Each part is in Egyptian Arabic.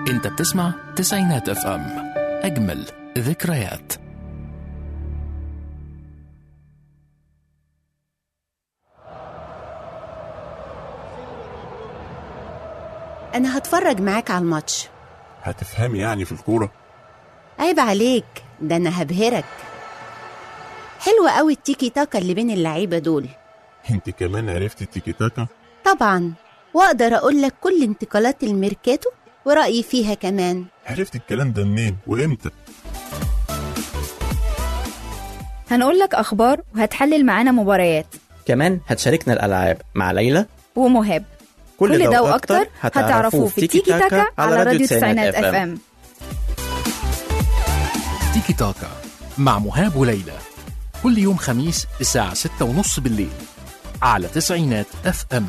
انت بتسمع تسعينات اف ام اجمل ذكريات أنا هتفرج معاك على الماتش هتفهمي يعني في الكورة عيب عليك ده أنا هبهرك حلوة قوي التيكي تاكا اللي بين اللعيبة دول انت كمان عرفتي التيكي تاكا طبعا وأقدر أقول لك كل انتقالات الميركاتو ورأيي فيها كمان عرفتي الكلام ده منين وامتى هنقول لك أخبار وهتحلل معانا مباريات كمان هتشاركنا الألعاب مع ليلى ومهاب كل ده وأكتر هتعرفوه في تيكي تاكا على راديو تسعينات اف ام تيكي تاكا مع مهاب وليلى كل يوم خميس الساعة ستة ونص بالليل على تسعينات اف ام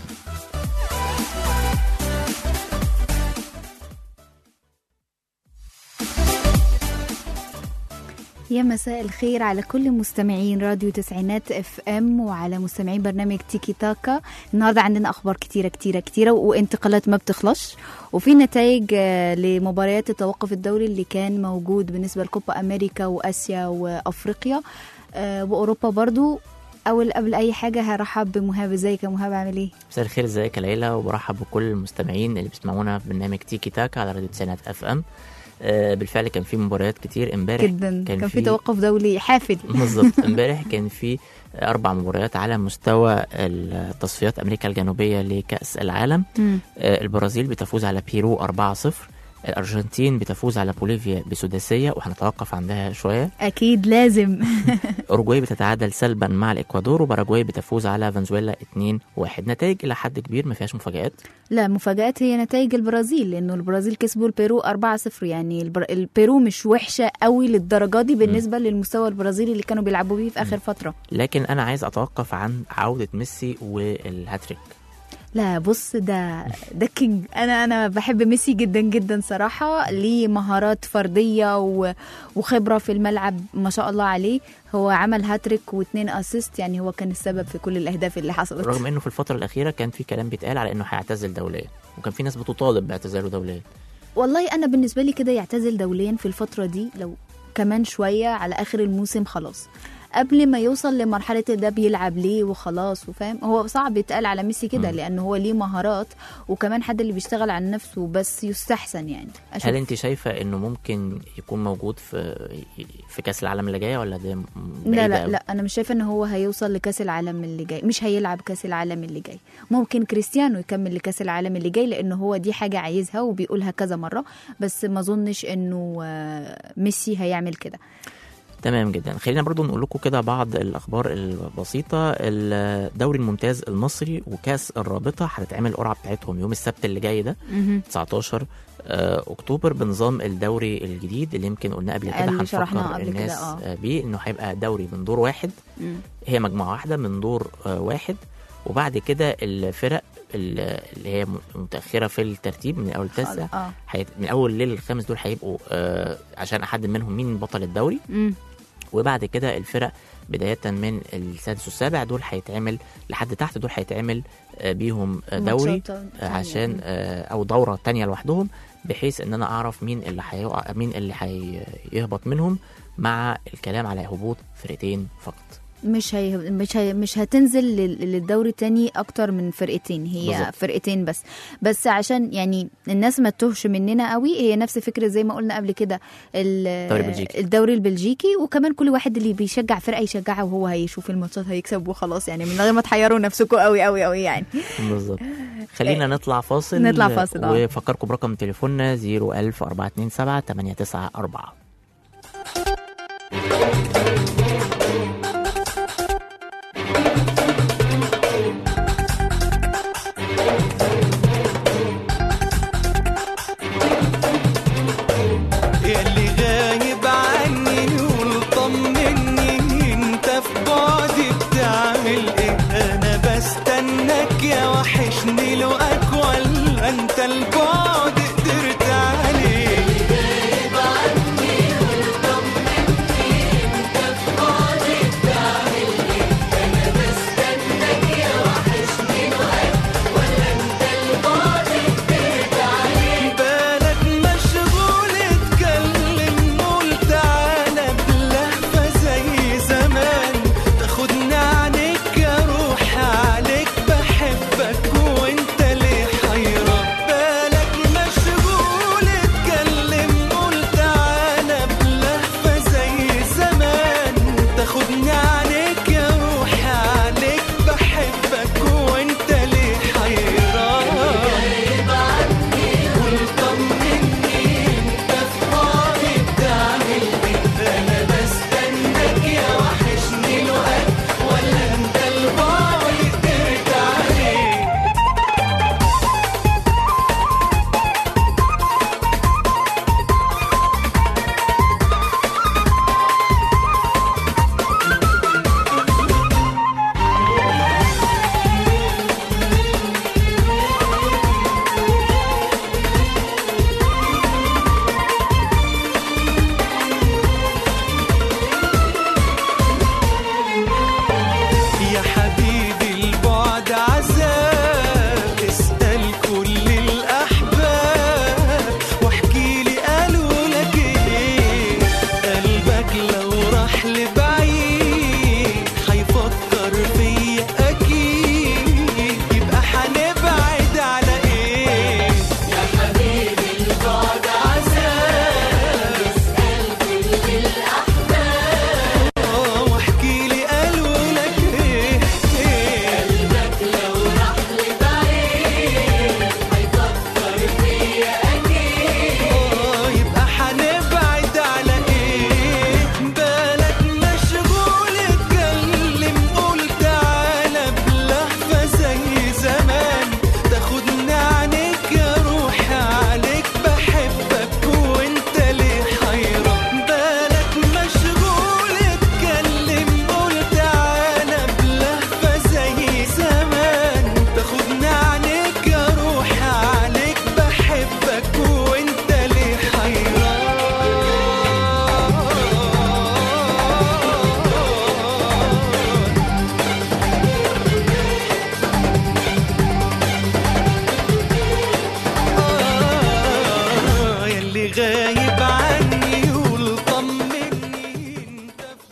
يا مساء الخير على كل مستمعين راديو تسعينات اف ام وعلى مستمعين برنامج تيكي تاكا النهارده عندنا اخبار كتيره كتيره كتيره وانتقالات ما بتخلصش وفي نتائج آه، لمباريات التوقف الدوري اللي كان موجود بالنسبه لكوبا امريكا واسيا وافريقيا آه، واوروبا برضو اول قبل اي حاجه هرحب بمهاب ازيك يا مهاب عامل ايه مساء الخير ازيك يا ليلى وبرحب بكل المستمعين اللي بيسمعونا في برنامج تيكي تاكا على راديو تسعينات اف ام آه، بالفعل كان في مباريات كتير امبارح جدا كان, في توقف دولي حافل بالظبط امبارح كان في اربع مباريات على مستوى التصفيات امريكا الجنوبيه لكاس العالم مم. آه، البرازيل بتفوز على بيرو 4-0 الارجنتين بتفوز على بوليفيا بسداسيه وهنتوقف عندها شويه اكيد لازم اوروجواي بتتعادل سلبا مع الاكوادور وباراجواي بتفوز على فنزويلا 2-1 نتائج الى حد كبير ما فيهاش مفاجات لا مفاجآت هي نتائج البرازيل لانه البرازيل كسبوا البيرو 4-0 يعني البر... البيرو مش وحشه قوي للدرجه دي بالنسبه للمستوى البرازيلي اللي كانوا بيلعبوا بيه في اخر فتره لكن انا عايز اتوقف عن عوده ميسي والهاتريك لا بص ده ده كينج انا انا بحب ميسي جدا جدا صراحه ليه مهارات فرديه و... وخبره في الملعب ما شاء الله عليه هو عمل هاتريك واثنين اسيست يعني هو كان السبب في كل الاهداف اللي حصلت رغم انه في الفتره الاخيره كان في كلام بيتقال على انه هيعتزل دوليا وكان في ناس بتطالب باعتزاله دوليا والله انا بالنسبه لي كده يعتزل دوليا في الفتره دي لو كمان شويه على اخر الموسم خلاص قبل ما يوصل لمرحله ده بيلعب ليه وخلاص وفاهم هو صعب يتقال على ميسي كده لانه هو ليه مهارات وكمان حد اللي بيشتغل على نفسه بس يستحسن يعني أشوف. هل انت شايفه انه ممكن يكون موجود في في كاس العالم اللي جايه ولا ده م- لا بعيدة لا أوي؟ لا انا مش شايفه ان هو هيوصل لكاس العالم اللي جاي مش هيلعب كاس العالم اللي جاي ممكن كريستيانو يكمل لكاس العالم اللي جاي لانه هو دي حاجه عايزها وبيقولها كذا مره بس ما اظنش انه آه، ميسي هيعمل كده تمام جدا خلينا برضو نقول لكم كده بعض الاخبار البسيطه الدوري الممتاز المصري وكاس الرابطه هتتعمل القرعه بتاعتهم يوم السبت اللي جاي ده 19 آه، اكتوبر بنظام الدوري الجديد اللي يمكن قلنا قبل كده اللي شرحناه هنفكر قبل كده، الناس آه. آه، بيه انه هيبقى دوري من دور واحد مم. هي مجموعه واحده من دور آه، واحد وبعد كده الفرق ال- اللي هي متاخره في الترتيب من اول تاسع اه هيت- من اول للخامس دول هيبقوا آه، عشان احدد منهم مين بطل الدوري مم. وبعد كده الفرق بداية من السادس والسابع دول هيتعمل لحد تحت دول هيتعمل آه، بيهم آه، دوري ماتشات آه، تانية. عشان آه، او دورة تانية لوحدهم بحيث ان انا اعرف مين اللي هيقع مين اللي هيهبط منهم مع الكلام على هبوط فرقتين فقط مش هي مش هي مش هتنزل لل- للدوري تاني اكتر من فرقتين هي بالظبط. فرقتين بس بس عشان يعني الناس ما تتوهش مننا قوي هي نفس فكره زي ما قلنا قبل كده ال- الدوري البلجيكي. الدوري البلجيكي وكمان كل واحد اللي بيشجع فرقه يشجعها وهو هيشوف الماتشات هيكسب وخلاص يعني من غير ما تحيروا نفسكم قوي قوي قوي يعني بالظبط خلينا نطلع فاصل نطلع فاصل، آه. وفكركم برقم تليفوننا 01000 427 894 ياللي غايب عني قول طمني انت في بعدي بتعمل ايه انا بستناك يا وحشني لقاك ولا انت البعد قدرت عليه غايب عني قول طمني انت في بعدي بتعمل ايه انا بستناك يا وحشني لقاك ولا انت البعد قدرت عليه بالك مش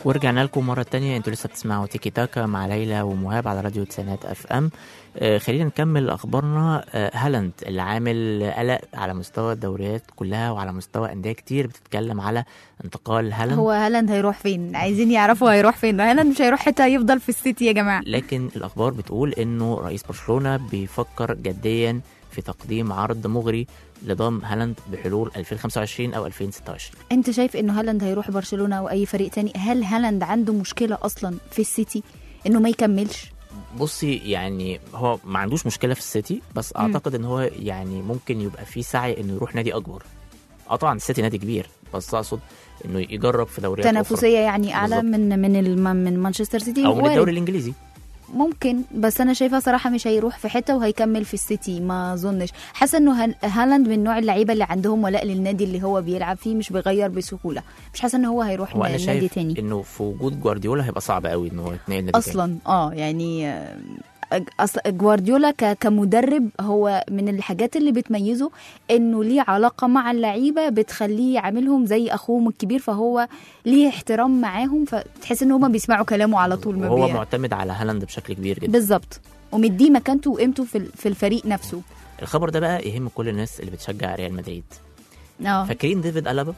ورجعنا لكم مرة تانية انتوا لسه بتسمعوا تيكي تاكا مع ليلى ومهاب على راديو تسعينات اف ام آه خلينا نكمل اخبارنا آه هالاند اللي عامل قلق على مستوى الدوريات كلها وعلى مستوى انديه كتير بتتكلم على انتقال هالاند هو هالاند هيروح فين عايزين يعرفوا هيروح فين هالاند مش هيروح حتى هيفضل في السيتي يا جماعه لكن الاخبار بتقول انه رئيس برشلونه بيفكر جديا في تقديم عرض مغري لضم هالاند بحلول 2025 او 2026 انت شايف انه هالاند هيروح برشلونه او اي فريق تاني هل هالاند عنده مشكله اصلا في السيتي انه ما يكملش بصي يعني هو ما عندوش مشكله في السيتي بس اعتقد ان هو يعني ممكن يبقى في سعي انه يروح نادي اكبر اه طبعا السيتي نادي كبير بس اقصد انه يجرب في دوريات أخرى. تنافسيه يعني اعلى بالظبط. من من الم- من مانشستر سيتي او من وارد. الدوري الانجليزي ممكن بس انا شايفه صراحه مش هيروح في حته وهيكمل في السيتي ما اظنش حاسه انه هال- هالاند من نوع اللعيبه اللي عندهم ولاء للنادي اللي هو بيلعب فيه مش بيغير بسهوله مش حاسه ان هو هيروح هو انا نادي شايف تاني انه في وجود جوارديولا هيبقى صعب قوي ان هو يتنقل نادي تاني. اصلا اه يعني آه، أصل جوارديولا ك- كمدرب هو من الحاجات اللي بتميزه انه ليه علاقه مع اللعيبه بتخليه يعاملهم زي اخوهم الكبير فهو ليه احترام معاهم فتحس ان هما بيسمعوا كلامه على طول ما وهو بي- معتمد على هالاند بشكل كبير جدا بالظبط ومديه مكانته وقيمته في ال- في الفريق نفسه الخبر ده بقى يهم كل الناس اللي بتشجع ريال مدريد اه فاكرين ديفيد ألابا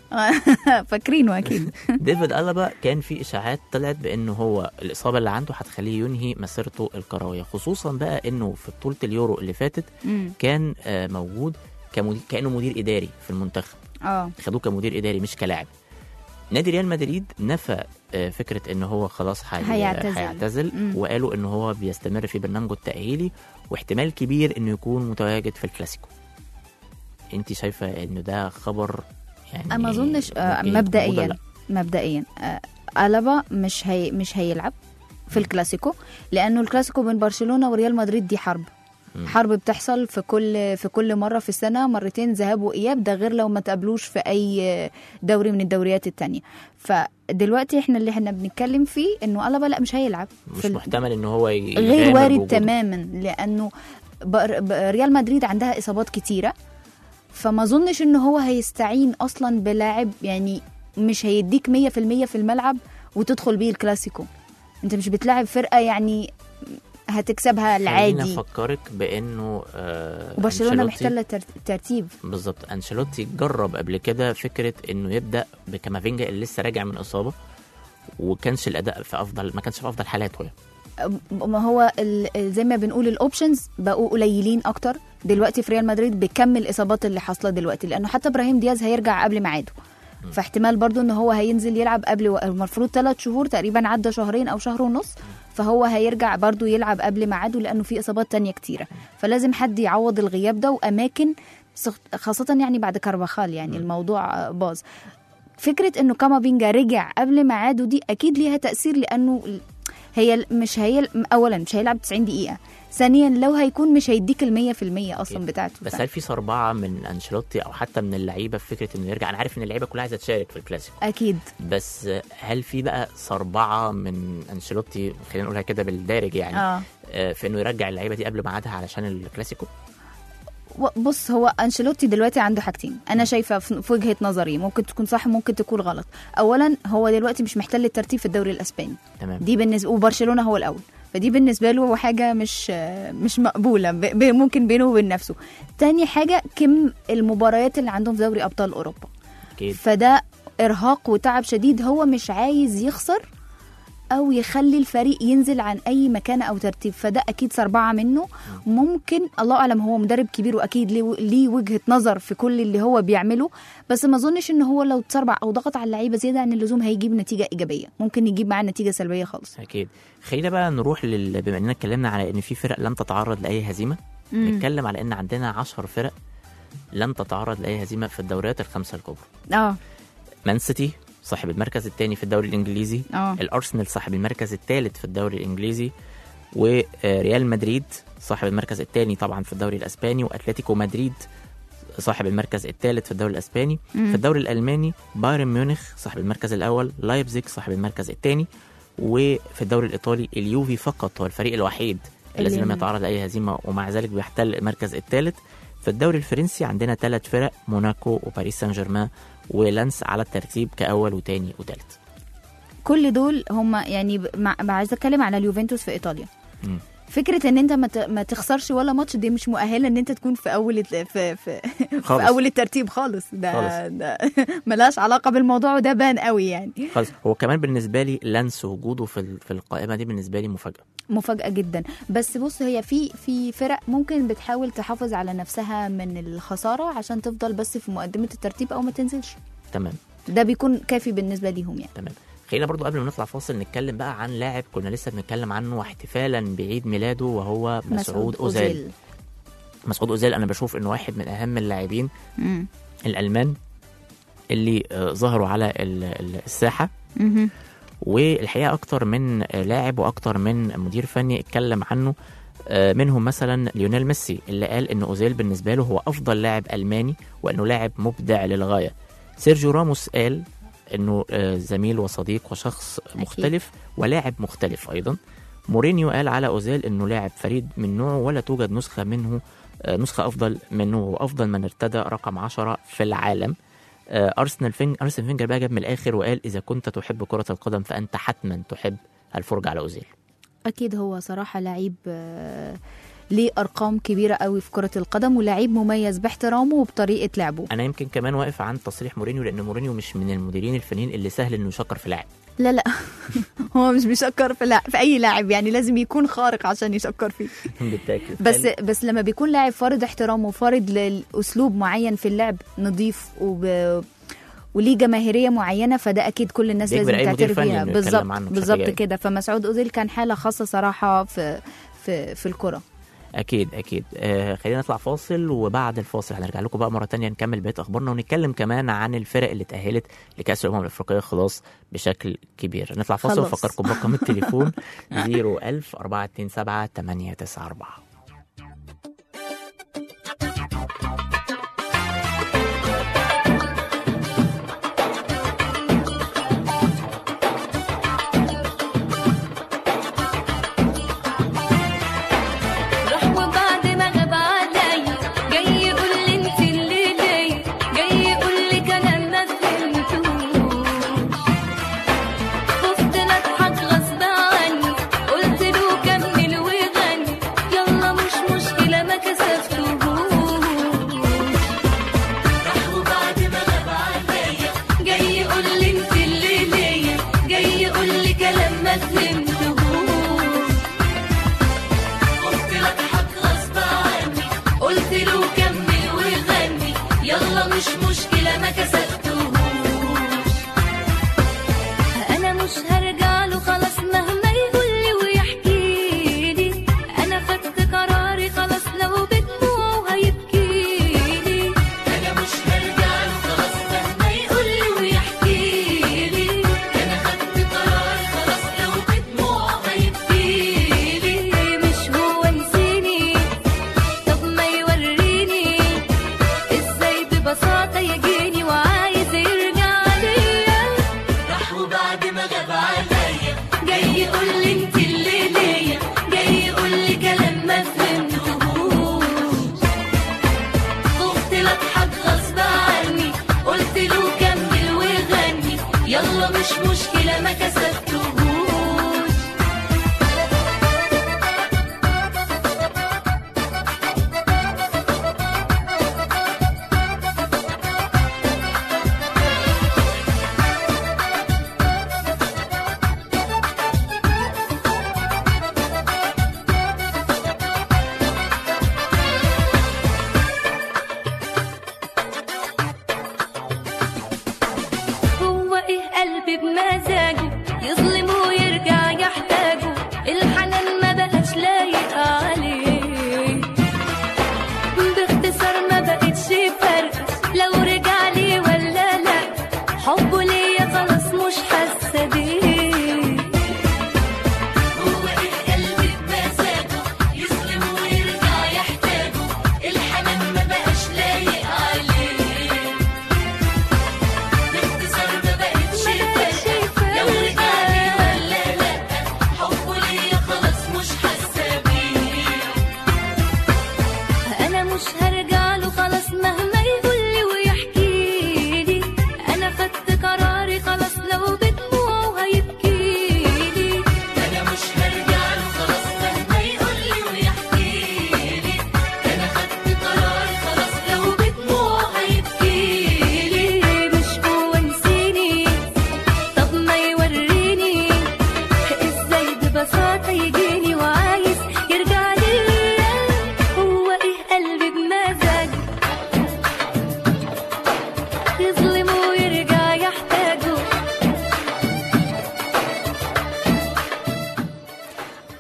فاكرينه اكيد ديفيد ألابا كان في اشاعات طلعت بانه هو الاصابه اللي عنده هتخليه ينهي مسيرته الكرويه خصوصا بقى انه في بطوله اليورو اللي فاتت مم. كان آه، موجود كمدير كانه مدير اداري في المنتخب اه خدوه كمدير اداري مش كلاعب نادي ريال مدريد نفى آه، فكره ان هو خلاص حي... هيعتزل. هيعتزل مم. وقالوا ان هو بيستمر في برنامجه التاهيلي واحتمال كبير انه يكون متواجد في الكلاسيكو انت شايفه انه ده خبر يعني ما اظنش آه، ممكن يكون موجود ولا مبدئيا لا؟ مبدئيا آه، ألابا مش هي مش هيلعب في الكلاسيكو لانه الكلاسيكو بين برشلونه وريال مدريد دي حرب مم. حرب بتحصل في كل في كل مره في السنه مرتين ذهاب واياب ده غير لو ما تقابلوش في اي دوري من الدوريات التانية فدلوقتي احنا اللي احنا بنتكلم فيه انه ألابا لا مش هيلعب مش في ال- محتمل ان هو ي- غير يغامر وارد بوجوده. تماما لانه بر- ب- ريال مدريد عندها اصابات كتيره فما اظنش ان هو هيستعين اصلا بلاعب يعني مش هيديك 100% في الملعب وتدخل بيه الكلاسيكو انت مش بتلاعب فرقه يعني هتكسبها خليني العادي افكرك بانه آه وبرشلونه أنشيلوتي- محتله تر- ترتيب بالظبط انشيلوتي جرب قبل كده فكره انه يبدا بكامافينجا اللي لسه راجع من اصابه وكانش الاداء في افضل ما كانش في افضل حالاته يعني. ما هو ال- زي ما بنقول الاوبشنز بقوا قليلين اكتر دلوقتي في ريال مدريد بكم الاصابات اللي حاصله دلوقتي لانه حتى ابراهيم دياز هيرجع قبل ميعاده فاحتمال برضو ان هو هينزل يلعب قبل و- المفروض ثلاث شهور تقريبا عدى شهرين او شهر ونص فهو هيرجع برضو يلعب قبل ميعاده لانه في اصابات تانية كتيره فلازم حد يعوض الغياب ده واماكن سخ- خاصه يعني بعد كارفاخال يعني الموضوع آه، باظ فكره انه كامافينجا رجع قبل ميعاده دي اكيد ليها تاثير لانه ال- هي ال- مش هي اولا مش هيلعب 90 دقيقه ثانيا لو هيكون مش هيديك المية في المية اصلا بتاعته بس ف- هل في صربعه من انشيلوتي او حتى من اللعيبه في فكره انه يرجع انا عارف ان اللعيبه كلها عايزه تشارك في الكلاسيكو اكيد بس هل في بقى صربعه من انشيلوتي خلينا نقولها كده بالدارج يعني اه آه، في انه يرجع اللعيبه دي قبل ميعادها علشان الكلاسيكو و- بص هو انشيلوتي دلوقتي عنده حاجتين انا شايفه في في وجهه نظري ممكن تكون صح ممكن تكون غلط اولا هو دلوقتي مش محتل الترتيب في الدوري الاسباني تمام دي بالنسبه وبرشلونه هو الاول فدي بالنسبه له حاجه مش مش مقبوله ب- ب- ممكن بينه وبين نفسه تاني حاجه كم المباريات اللي عندهم في دوري ابطال اوروبا اكيد فده ارهاق وتعب شديد هو مش عايز يخسر او يخلي الفريق ينزل عن اي مكانه او ترتيب فده اكيد سربعه منه ممكن الله اعلم هو مدرب كبير واكيد ليه ليه وجهه نظر في كل اللي هو بيعمله بس ما اظنش ان هو لو اتسربع او ضغط على اللعيبه زياده عن اللزوم هيجيب نتيجه ايجابيه ممكن يجيب معاه نتيجه سلبيه خالص اكيد خلينا بقى نروح لل... بما اننا اتكلمنا على ان في فرق لم تتعرض لاي هزيمه نتكلم على ان عندنا 10 فرق لم تتعرض لاي هزيمه في الدوريات الخمسه الكبرى اه مان سيتي صاحب المركز الثاني في الدوري الانجليزي اه الارسنال صاحب المركز الثالث في الدوري الانجليزي وريال مدريد صاحب المركز الثاني طبعا في الدوري الاسباني واتلتيكو مدريد صاحب المركز الثالث في الدوري الاسباني في الدوري الالماني بايرن ميونخ صاحب المركز الاول لايبزيج صاحب المركز الثاني وفي الدوري الايطالي اليوفي فقط هو الفريق الوحيد الذي اللي- لم يتعرض لاي هزيمه ومع ذلك بيحتل المركز الثالث في الدوري الفرنسي عندنا ثلاث فرق موناكو وباريس سان جيرمان ولانس على الترتيب كاول وثاني وثالث كل دول هم يعني ب- مع مع- عايزه اتكلم على اليوفنتوس في ايطاليا مم. فكره ان انت ما ت- ما تخسرش ولا ماتش دي مش مؤهله ان انت تكون في اول الت- في في, خالص. في اول الترتيب خالص ده, خالص. ده ملهاش علاقه بالموضوع وده بان قوي يعني خالص هو كمان بالنسبه لي لانس وجوده في ال- في القائمه دي بالنسبه لي مفاجاه مفاجاه جدا بس بص هي في في فرق ممكن بتحاول تحافظ على نفسها من الخساره عشان تفضل بس في مقدمه الترتيب او ما تنزلش تمام ده بيكون كافي بالنسبه ليهم يعني تمام خلينا برضو قبل ما نطلع فاصل نتكلم بقى عن لاعب كنا لسه بنتكلم عنه احتفالا بعيد ميلاده وهو مسعود اوزيل مسعود اوزيل انا بشوف انه واحد من اهم اللاعبين مم. الالمان اللي آه، ظهروا على ال- ال- الساحه مهم. والحقيقه اكتر من آه، لاعب واكتر من مدير فني اتكلم عنه آه، منهم مثلا ليونيل ميسي اللي قال ان اوزيل بالنسبه له هو افضل لاعب الماني وانه لاعب مبدع للغايه سيرجيو راموس قال انه آه، زميل وصديق وشخص مختلف ولاعب مختلف ايضا مورينيو قال على اوزيل انه لاعب فريد من نوعه ولا توجد نسخه منه آه، نسخه افضل منه وافضل من ارتدى رقم 10 في العالم آه، ارسنال فينج ارسنال فينجر بقى جاب من الاخر وقال اذا كنت تحب كره القدم فانت حتما تحب الفرجه على اوزيل اكيد هو صراحه لعيب آه، ليه ارقام كبيره قوي في كره القدم ولعيب مميز باحترامه وبطريقه لعبه انا يمكن كمان واقف عن تصريح مورينيو لان مورينيو مش من المديرين الفنيين اللي سهل انه يشكر في لاعب لا لا هو مش بيشكر في لا في اي لاعب يعني لازم يكون خارق عشان يشكر فيه بالتاكيد بس بس لما بيكون لاعب فارض احترامه وفارض لاسلوب معين في اللعب نظيف وب وليه جماهيريه معينه فده اكيد كل الناس بيجبر لازم أي مدير تعترف فني بيها إنه يتكلم بالظبط عنه بشكل بالظبط جيد. كده فمسعود اوزيل كان حاله خاصه صراحه في في في الكره اكيد اكيد آه خلينا نطلع فاصل وبعد الفاصل هنرجع لكم بقى مره تانية نكمل بقيه اخبارنا ونتكلم كمان عن الفرق اللي اتاهلت لكاس الامم الافريقيه خلاص بشكل كبير نطلع فاصل خلاص. وافكركم برقم التليفون 01000 427 894 راح وبعد ما غاب عليا جاي يقول لي انت اللي ليا جاي يقول لي كلام ما فهمتوش خفت لا اضحك غصب عني قلت له كمل وغني يلا مش مشكله ما كسفتهوش راح وبعد ما غاب عليا جاي يقول لي انت اللي ليا جاي يقول لي كلام ما فهمتهوش قلت له اضحك غصب عني قلت له كمل وغني يلا مش مشكلة ما كسبتهوش انا مش هرجع له خلاص مهما يقول لي ويحكي لي انا خدت قراري خلاص لو بدموعه هيبكي لي انا مش هرجع له خلاص مهما يقول لي ويحكي لي انا خدت قراري خلاص لو بدموعه هيبكي لي مش هو نسيني طب ما يوريني ازاي ببساطة يجيني وعايز يرجع ليا راح وبعد ما غاب عليا جاي يقول لي انت اللي ليا جاي يقول لي كلام ما فهمتهوش خفت لا اضحك غصب عني قلت له كمل وغني يلا مش مشكلة ما كسبتهوش هو ايه قلبي بمزاجه يظلم ويرجع يحتاجه الحنان ما بقاش لايق عليه باختصار ما بقتش فرق لو رجع لي ولا لا حبه ليا خلاص مش حاسه بيه هو ايه قلبي بمزاجه يظلم ويرجع يحتاجه الحنان ما بقاش لايق عليه باختصار ما بقتش فارقة لو رجع لي ولا لا حبه ليا خلاص مش حاسة بيه أنا مش هرجع له خلاص مهما يقول لي ويحكي لي أنا خدت قراري خلاص لو بدموعه هيبكي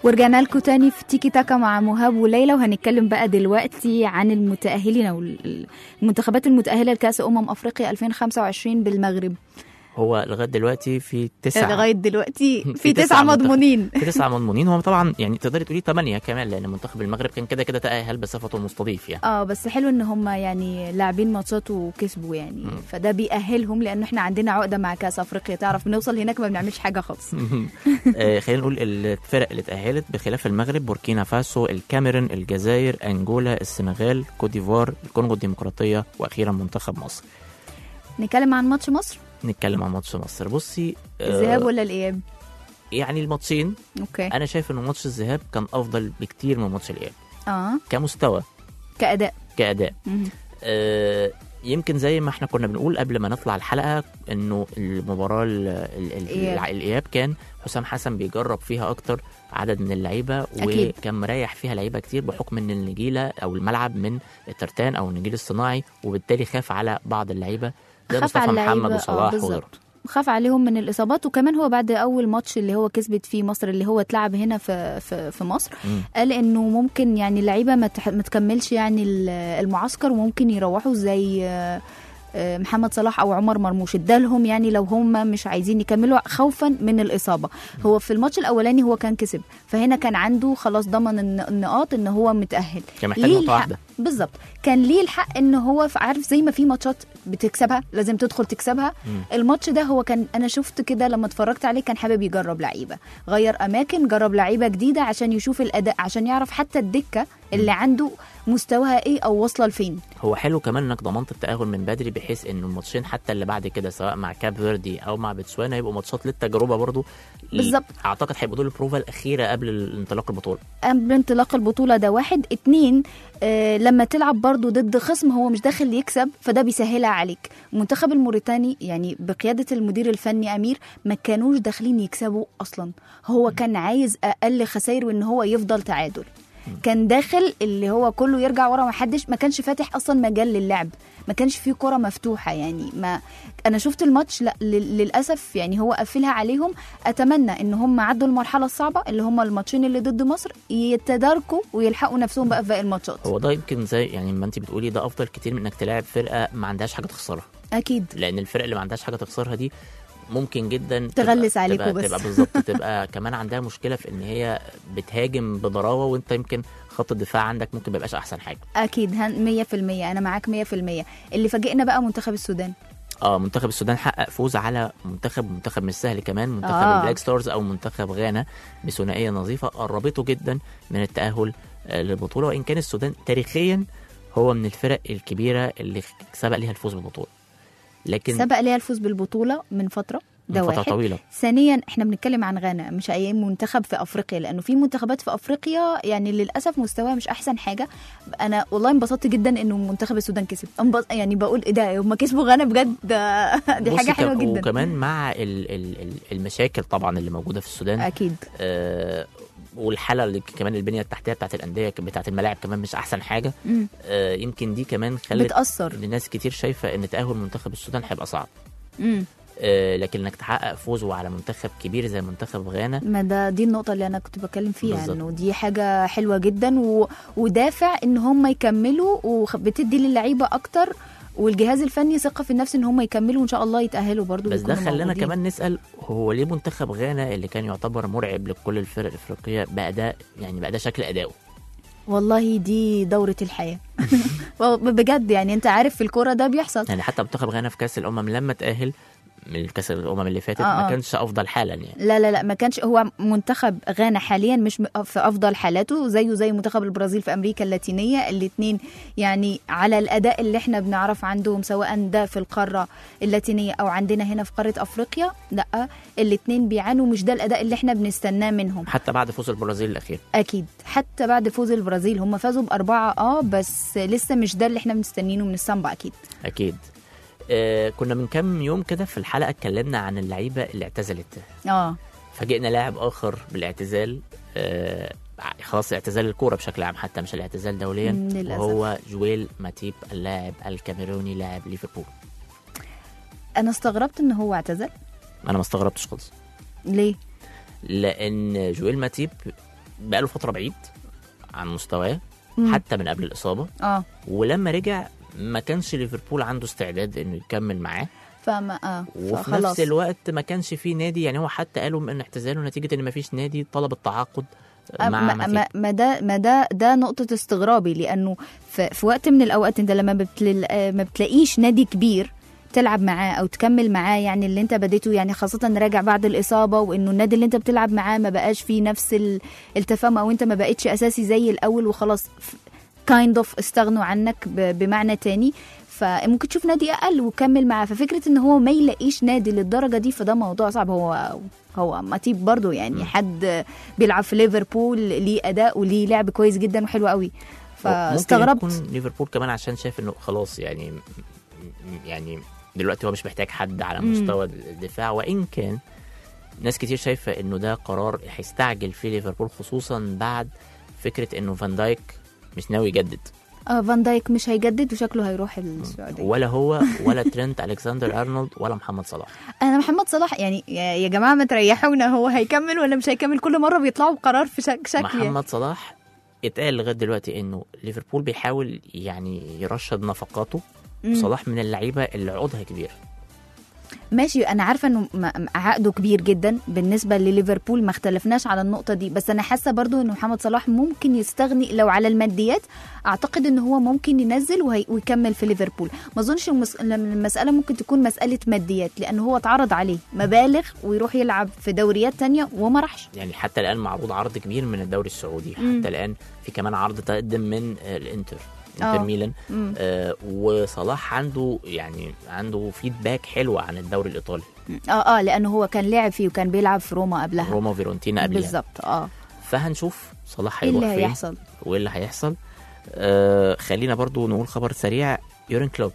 ورجعنا لكم تاني في تيكي تاكا مع مهاب وليلى وهنتكلم بقى دلوقتي عن المتأهلين او ال- المنتخبات المتأهلة لكأس أمم أفريقيا 2025 بالمغرب هو لغايه دلوقتي في تسعه لغاية دلوقتي في, في تسعة تسعة منتخب. مضمونين في تسعه مضمونين هو طبعا يعني تقدري تقولي ثمانيه كمان لان منتخب المغرب كان كده كده تاهل بصفته المستضيف يعني اه بس حلو ان هم يعني لاعبين ماتشات وكسبوا يعني فده بيأهلهم لان احنا عندنا عقده مع كاس افريقيا تعرف بنوصل هناك ما بنعملش حاجه خالص آه، خلينا نقول الفرق اللي اتأهلت بخلاف المغرب بوركينا فاسو الكاميرون الجزائر أنجولا السنغال كوت ديفوار الكونغو الديمقراطية وأخيرا منتخب مصر نتكلم عن ماتش مصر نتكلم عن ماتش مصر بصي آه، الذهاب ولا الاياب يعني الماتشين اوكي أنا شايف إن ماتش الذهاب كان أفضل بكتير من ماتش الإياب اه كمستوى كأداء كأداء مم. آه، يمكن زي ما احنا كنا بنقول قبل ما نطلع الحلقه انه المباراه ال- ال- ال- الإياب. الع- الاياب كان حسام حسن بيجرب فيها اكتر عدد من اللعيبه أكيد. وكان مريح فيها لعيبه كتير بحكم ان النجيله او الملعب من الترتان او النجيل الصناعي وبالتالي خاف على بعض اللعيبه زي خاف مصطفى على محمد اللعيبة، آه، وصلاح بالظبط. وغيره خاف عليهم من الاصابات وكمان هو بعد اول ماتش اللي هو كسبت فيه مصر اللي هو اتلعب هنا في في, في مصر مم. قال انه ممكن يعني اللعيبه ما تح- ما تكملش يعني ال- المعسكر وممكن يروحوا زي آه، آه، محمد صلاح او عمر مرموش ادالهم يعني لو هم مش عايزين يكملوا خوفا من الاصابه هو في الماتش الاولاني هو كان كسب فهنا كان عنده خلاص ضمن الن- النقاط ان هو متاهل كان محتاج ليه نقطه الحق- واحده بالظبط كان ليه الحق ان هو ف- عارف زي ما في ماتشات بتكسبها لازم تدخل تكسبها مم. الماتش ده هو كان انا شفت كده لما اتفرجت عليه كان حابب يجرب لعيبه غير اماكن جرب لعيبه جديده عشان يشوف الاداء عشان يعرف حتى الدكه اللي عنده مستواها ايه او واصله لفين هو حلو كمان انك ضمنت التاهل من بدري بحيث ان الماتشين حتى اللي بعد كده سواء مع كاب فيردي او مع بتسوانا يبقوا ماتشات للتجربه برضو بالظبط. اعتقد هيبقوا دول البروفا الاخيره قبل انطلاق البطوله قبل انطلاق البطوله ده واحد اتنين آه لما تلعب برضو ضد خصم هو مش داخل يكسب فده بيسهلها عليك المنتخب الموريتاني يعني بقياده المدير الفني امير ما كانوش داخلين يكسبوا اصلا هو كان عايز اقل خسائر وان هو يفضل تعادل كان داخل اللي هو كله يرجع ورا ما حدش ما كانش فاتح اصلا مجال للعب ما كانش فيه كرة مفتوحة يعني ما انا شفت الماتش لا لل- للاسف يعني هو قفلها عليهم اتمنى ان هم عدوا المرحلة الصعبة اللي هم الماتشين اللي ضد مصر يتداركوا ويلحقوا نفسهم بقى في باقي الماتشات هو ده يمكن زي يعني ما انت بتقولي ده افضل كتير من انك تلاعب فرقه ما عندهاش حاجه تخسرها اكيد لان الفرق اللي ما عندهاش حاجه تخسرها دي ممكن جدا تغلس تبقى- عليكوا تبقى, بس. تبقى بالظبط تبقى كمان عندها مشكله في ان هي بتهاجم بضراوه وانت يمكن خط الدفاع عندك ممكن ما يبقاش احسن حاجه اكيد هن- مية في المية انا معاك مية في المية اللي فاجئنا بقى منتخب السودان اه منتخب السودان حقق فوز على منتخب منتخب مش سهل كمان منتخب آه. آه. البلاك ستارز او منتخب غانا بثنائيه نظيفه قربته جدا من التاهل آه، للبطوله وان كان السودان تاريخيا هو من الفرق الكبيره اللي سبق ليها الفوز بالبطوله لكن سبق ليها الفوز بالبطولة من فترة ده من فتره واحد طويله ثانيا احنا بنتكلم عن غانا مش اي منتخب في افريقيا لانه في منتخبات في افريقيا يعني للاسف مستواها مش احسن حاجه انا والله انبسطت جدا انه منتخب السودان كسب انبس... يعني بقول ايه ده هم كسبوا غانا بجد ده- دي بصي حاجه حلوه كم- جدا وكمان مع ال ال ال المشاكل طبعا اللي موجوده في السودان اكيد آه والحاله اللي كمان البنيه التحتيه بتاعت الانديه بتاعت الملاعب كمان مش احسن حاجه مم. آه يمكن دي كمان خلت بتاثر لناس كتير شايفه ان تاهل منتخب السودان هيبقى صعب مم. آه، لكن انك تحقق فوز على منتخب كبير زي منتخب غانا ما ده دي النقطة اللي أنا كنت بتكلم فيها بالظبط. إنه دي حاجة حلوة جدا و... ودافع إن هم يكملوا وبتدي للعيبة أكتر والجهاز الفني ثقة في النفس إن هم يكملوا وإن شاء الله يتأهلوا برضو بس ده ويكونوا خلانا موجودين. كمان نسال هو ليه منتخب غانا اللي كان يعتبر مرعب لكل الفرق الافريقيه بقى ده يعني بقى ده شكل اداؤه والله دي دورة الحياة بجد يعني أنت عارف في الكورة ده بيحصل يعني حتى منتخب غانا في كاس الامم لما تاهل من كاس الامم اللي فاتت آه، آه. ما كانش افضل حالا يعني لا لا لا ما كانش هو منتخب غانا حاليا مش م- في افضل حالاته زيه زي منتخب البرازيل في امريكا اللاتينيه الاثنين يعني على الاداء اللي احنا بنعرف عندهم سواء ده في القاره اللاتينيه او عندنا هنا في قاره افريقيا لا الاثنين بيعانوا مش ده الاداء اللي احنا بنستناه منهم حتى بعد فوز البرازيل الاخير اكيد حتى بعد فوز البرازيل هم فازوا باربعه اه بس لسه مش ده اللي احنا مستنيينه من السامبا اكيد اكيد آه كنا من كام يوم كده في الحلقه اتكلمنا عن اللعيبه اللي اعتزلت اه فاجئنا لاعب اخر بالاعتزال آه خلاص اعتزال الكوره بشكل عام حتى مش الاعتزال دوليا مم، للأسف. وهو جويل ماتيب اللاعب الكاميروني لاعب ليفربول انا استغربت ان هو اعتزل انا ما استغربتش خالص ليه لان جويل ماتيب بقاله فتره بعيد عن مستواه مم. حتى من قبل الاصابه اه ولما رجع ما كانش ليفربول عنده استعداد انه يكمل معاه فما اه وفي فخلاص. نفس الوقت ما كانش في نادي يعني هو حتى قالوا من اعتزاله نتيجه ان ما فيش نادي طلب التعاقد أه، مع ما, ما ما, ما ده ما ده ده نقطة استغرابي لأنه في, في وقت من الأوقات أنت لما بتل آه، ما بتلاقيش نادي كبير تلعب معاه او تكمل معاه يعني اللي انت بديته يعني خاصه راجع بعد الاصابه وانه النادي اللي انت بتلعب معاه ما بقاش فيه نفس ال- التفاهم او انت ما بقتش اساسي زي الاول وخلاص كايند اوف استغنوا عنك ب- بمعنى تاني فممكن تشوف نادي اقل وكمل معاه ففكره ان هو ما يلاقيش نادي للدرجه دي فده موضوع صعب هو هو ماتيب برضو يعني حد بيلعب في ليفربول ليه اداء وليه لعب كويس جدا وحلو قوي ممكن فاستغربت يكون ليفربول كمان عشان شايف انه خلاص يعني يعني دلوقتي هو مش محتاج حد على مم. مستوى الدفاع وان كان ناس كتير شايفه انه ده قرار هيستعجل فيه ليفربول خصوصا بعد فكره انه فان دايك مش ناوي يجدد آه فان دايك مش هيجدد وشكله هيروح السعوديه ولا هو ولا ترينت الكسندر ارنولد ولا محمد صلاح انا محمد صلاح يعني يا يا جماعه ما تريحونا هو هيكمل ولا مش هيكمل كل مره بيطلعوا بقرار في شك شكل محمد صلاح اتقال لغايه دلوقتي انه ليفربول بيحاول يعني يرشد نفقاته مم. صلاح من اللعيبه اللي عقودها كبير ماشي انا عارفه انه م- م- عقده كبير جدا بالنسبه لليفربول ما اختلفناش على النقطه دي بس انا حاسه برضو ان محمد صلاح ممكن يستغني لو على الماديات اعتقد ان هو ممكن ينزل وهي ويكمل في ليفربول ما اظنش المس- المساله ممكن تكون مساله ماديات لان هو اتعرض عليه مبالغ ويروح يلعب في دوريات تانية وما راحش يعني حتى الان معروض عرض كبير من الدوري السعودي مم. حتى الان في كمان عرض تقدم من آه، الانتر انتر آه. ميلان مم. آه وصلاح عنده يعني عنده فيدباك حلو عن الدوري الايطالي اه اه لانه هو كان لعب فيه وكان بيلعب في روما قبلها روما فيرونتينا قبلها بالظبط اه فهنشوف صلاح ايه هيروح اللي فين هيحصل وايه اللي هيحصل آه خلينا برضو نقول خبر سريع يورين كلوب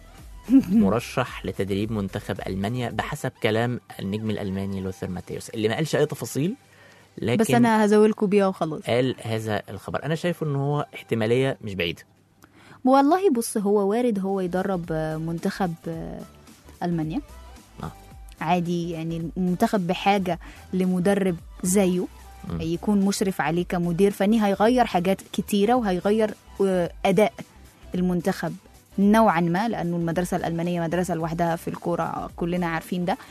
مرشح لتدريب منتخب المانيا بحسب كلام النجم الالماني لوثر ماتيوس اللي ما قالش اي تفاصيل لكن بس انا هزولكوا بيها وخلاص قال هذا الخبر انا شايف ان هو احتماليه مش بعيده والله بص هو وارد هو يدرب آه، منتخب آه، المانيا آه. عادي يعني المنتخب بحاجه لمدرب زيه مم. يكون مشرف عليه كمدير فني هيغير حاجات كتيره وهيغير آه، اداء المنتخب نوعا ما لانه المدرسه الالمانيه مدرسه لوحدها في الكوره كلنا عارفين ده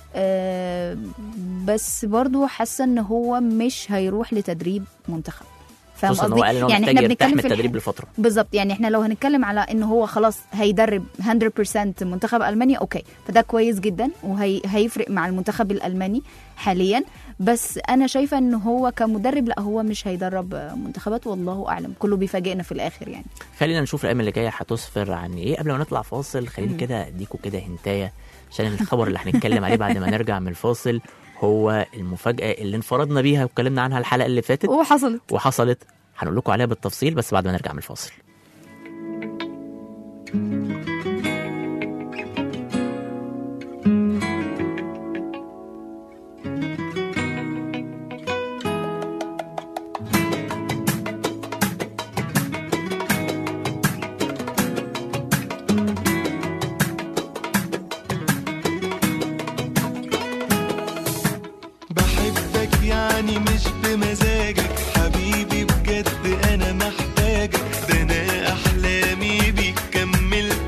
آه، بس برضو حاسه ان هو مش هيروح لتدريب منتخب فاهم خصوصا ان هو قصدي؟ قال ان هو يعني محتاج احنا يرتاح بنتكلم من في الح- التدريب لفتره بالظبط يعني احنا لو هنتكلم على ان هو خلاص هيدرب 100% منتخب المانيا اوكي فده كويس جدا وهيفرق مع المنتخب الالماني حاليا بس انا شايفه ان هو كمدرب لا هو مش هيدرب منتخبات والله اعلم كله بيفاجئنا في الاخر يعني خلينا نشوف الايام اللي جايه هتسفر عن ايه قبل ما نطلع فاصل خليني مم. كده اديكوا كده هنتايه عشان الخبر اللي هنتكلم عليه بعد ما نرجع من الفاصل هو المفاجاه اللي انفردنا بيها واتكلمنا عنها الحلقه اللي فاتت وحصلت وحصلت هنقول لكم عليها بالتفصيل بس بعد ما نرجع من الفاصل بحبك يعني مش بمزاجك حبيبي بجد انا محتاجك ده انا احلامي بيك كملت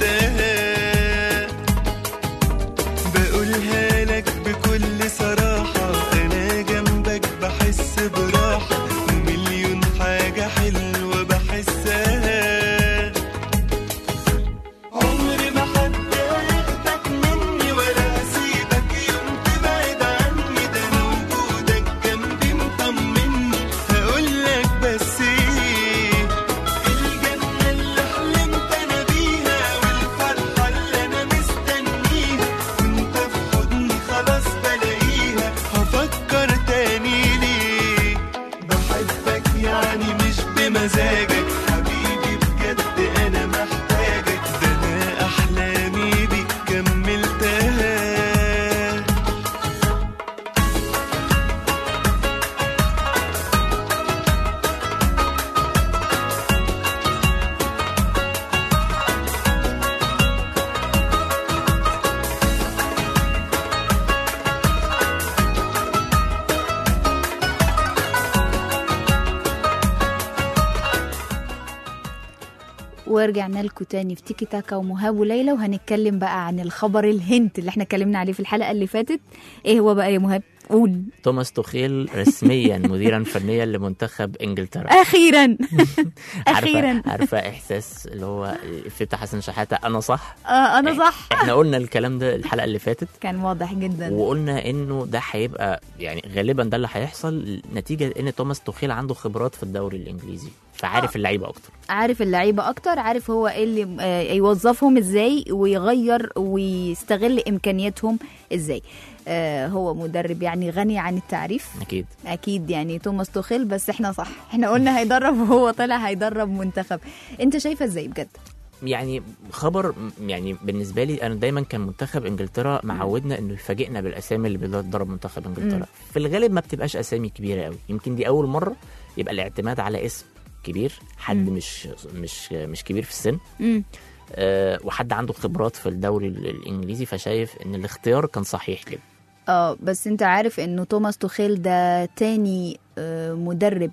ورجعنا لكم تاني في تيكي تاكا ومهاب وليلى وهنتكلم بقى عن الخبر الهنت اللي احنا اتكلمنا عليه في الحلقه اللي فاتت ايه هو بقى يا مهاب قول توماس توخيل رسميا مديرا فنيا لمنتخب انجلترا اخيرا عارفه اخيرا عارفه احساس اللي هو الإفيه بتاع حسن شحاته انا صح آه انا صح احنا قلنا الكلام ده الحلقه اللي فاتت كان واضح جدا وقلنا انه ده هيبقى يعني غالبا ده اللي هيحصل نتيجه ان توماس توخيل عنده خبرات في الدوري الانجليزي فعارف اللعيبه اكتر عارف اللعيبه اكتر عارف هو ايه اللي آه، يوظفهم ازاي ويغير ويستغل امكانياتهم ازاي آه، هو مدرب يعني غني عن التعريف اكيد اكيد يعني توماس توخيل بس احنا صح احنا قلنا هيدرب وهو طلع هيدرب منتخب انت شايفه ازاي بجد يعني خبر يعني بالنسبه لي انا دايما كان منتخب انجلترا معودنا انه يفاجئنا بالاسامي اللي بيدرب منتخب انجلترا في الغالب ما بتبقاش اسامي كبيره قوي يمكن دي اول مره يبقى الاعتماد على اسم كبير حد مش مش مش كبير في السن امم أه وحد عنده خبرات في الدوري ال- الانجليزي فشايف ان الاختيار كان صحيح كده اه بس انت عارف انه توماس توخيل ده تاني آه، مدرب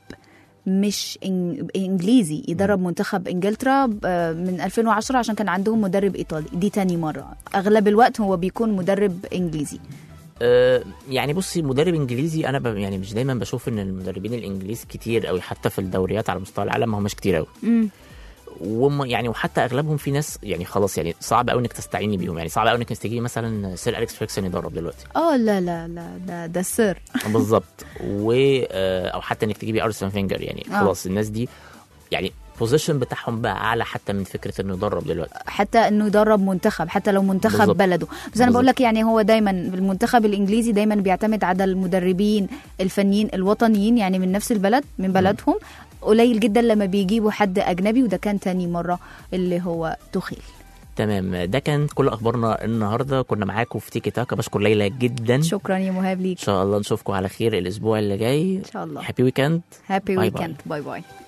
مش إن- انجليزي يدرب منتخب انجلترا آه، من 2010 عشان كان عندهم مدرب ايطالي دي تاني مره اغلب الوقت هو بيكون مدرب انجليزي أه يعني بصي مدرب انجليزي انا ب... يعني مش دايما بشوف ان المدربين الانجليز كتير قوي حتى في الدوريات على مستوى العالم ما هماش كتير قوي امم وهم يعني وحتى اغلبهم في ناس يعني خلاص يعني صعب قوي انك تستعيني بيهم يعني صعب قوي انك تستجيبي مثلا سير اليكس فيركسون يدرب دلوقتي اه لا لا لا ده ده السر بالظبط و آه، او حتى انك تجيبي ارسن فينجر يعني آه. خلاص الناس دي يعني البوزيشن بتاعهم بقى اعلى حتى من فكره انه يدرب دلوقتي حتى انه يدرب منتخب حتى لو منتخب بالظبط. بلده بس انا بقول بالظبط. لك يعني هو دايما المنتخب الانجليزي دايما بيعتمد على المدربين الفنيين الوطنيين يعني من نفس البلد من بلدهم قليل جدا لما بيجيبوا حد اجنبي وده كان تاني مره اللي هو تخيل تمام ده كان كل اخبارنا النهارده كنا معاكم في تيكي تاكا بشكر ليلى جدا شكرا يا مهاب ان ليك شاء الله نشوفكم على خير الاسبوع اللي جاي ان شاء الله هابي ويكند هابي باي باي. ويكند باي باي